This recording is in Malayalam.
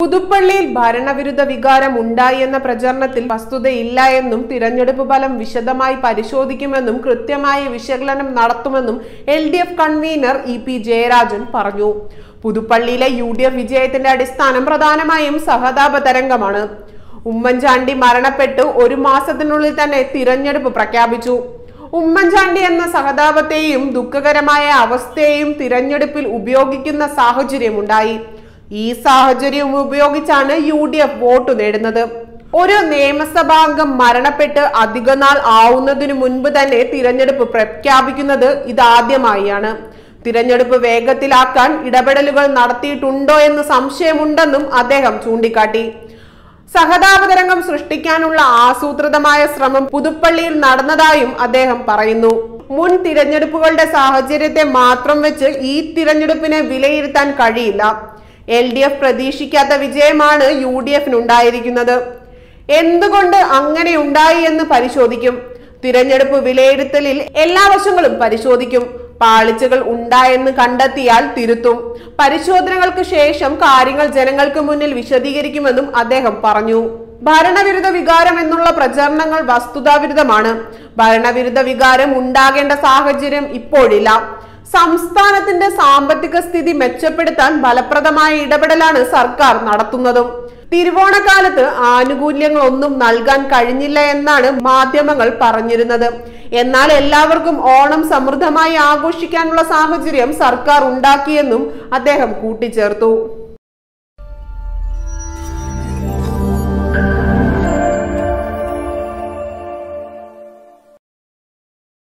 പുതുപ്പള്ളിയിൽ ഭരണവിരുദ്ധ വികാരം ഉണ്ടായി എന്ന പ്രചരണത്തിൽ വസ്തുതയില്ല എന്നും തിരഞ്ഞെടുപ്പ് ഫലം വിശദമായി പരിശോധിക്കുമെന്നും കൃത്യമായ വിശകലനം നടത്തുമെന്നും L D F convener E P Jayarajan പറഞ്ഞു പുതുപ്പള്ളിയിലെ യു ഡി എഫ് വിജയത്തിന്റെ അടിസ്ഥാനം പ്രധാനമായും സഹതാപ തരംഗമാണ് ഉമ്മൻചാണ്ടി മരണപ്പെട്ട് ഒരു മാസത്തിനുള്ളിൽ തന്നെ തിരഞ്ഞെടുപ്പ് പ്രഖ്യാപിച്ചു ഉമ്മൻചാണ്ടി എന്ന സഹതാപത്തെയും ദുഃഖകരമായ അവസ്ഥയെയും തിരഞ്ഞെടുപ്പിൽ ഉപയോഗിക്കുന്ന സാഹചര്യമുണ്ടായി ഈ സാഹചര്യം ഉപയോഗിച്ചാണ് യു ഡി എഫ് വോട്ട് നേടുന്നത് ഒരു നിയമസഭാംഗം മരണപ്പെട്ട് അധികനാൾ ആവുന്നതിനു മുൻപ് തന്നെ തിരഞ്ഞെടുപ്പ് പ്രഖ്യാപിക്കുന്നത് ഇതാദ്യമായാണ് തിരഞ്ഞെടുപ്പ് വേഗത്തിലാക്കാൻ ഇടപെടലുകൾ നടത്തിയിട്ടുണ്ടോ എന്ന് സംശയമുണ്ടെന്നും അദ്ദേഹം ചൂണ്ടിക്കാട്ടി സഹതാപതരംഗം സൃഷ്ടിക്കാനുള്ള ആസൂത്രിതമായ ശ്രമം പുതുപ്പള്ളിയിൽ നടന്നതായും അദ്ദേഹം പറയുന്നു മുൻ തിരഞ്ഞെടുപ്പുകളുടെ സാഹചര്യത്തെ മാത്രം വെച്ച് ഈ തിരഞ്ഞെടുപ്പിനെ വിലയിരുത്താൻ കഴിയില്ല എൽ ഡി എഫ് പ്രതീക്ഷിക്കാത്ത വിജയമാണ് യു ഡി എഫിനുണ്ടായിരിക്കുന്നത് എന്തുകൊണ്ട് അങ്ങനെ ഉണ്ടായി എന്ന് പരിശോധിക്കും തിരഞ്ഞെടുപ്പ് വിലയിരുത്തലിൽ എല്ലാ വശങ്ങളും പരിശോധിക്കും പാളിച്ചകൾ ഉണ്ടായെന്ന് കണ്ടെത്തിയാൽ തിരുത്തും പരിശോധനകൾക്ക് ശേഷം കാര്യങ്ങൾ ജനങ്ങൾക്ക് മുന്നിൽ വിശദീകരിക്കുമെന്നും അദ്ദേഹം പറഞ്ഞു ഭരണവിരുദ്ധ വികാരം എന്നുള്ള പ്രചരണങ്ങൾ വസ്തുതാവിരുദ്ധമാണ് ഭരണവിരുദ്ധ വികാരം ഉണ്ടാകേണ്ട സാഹചര്യം ഇപ്പോഴില്ല സംസ്ഥാനത്തിന്റെ സാമ്പത്തിക സ്ഥിതി മെച്ചപ്പെടുത്താൻ ഫലപ്രദമായ ഇടപെടലാണ് സർക്കാർ നടത്തുന്നതും തിരുവോണക്കാലത്ത് ആനുകൂല്യങ്ങളൊന്നും നൽകാൻ കഴിഞ്ഞില്ല എന്നാണ് മാധ്യമങ്ങൾ പറഞ്ഞിരുന്നത് എന്നാൽ എല്ലാവർക്കും ഓണം സമൃദ്ധമായി ആഘോഷിക്കാനുള്ള സാഹചര്യം സർക്കാർ ഉണ്ടാക്കിയെന്നും അദ്ദേഹം കൂട്ടിച്ചേർത്തു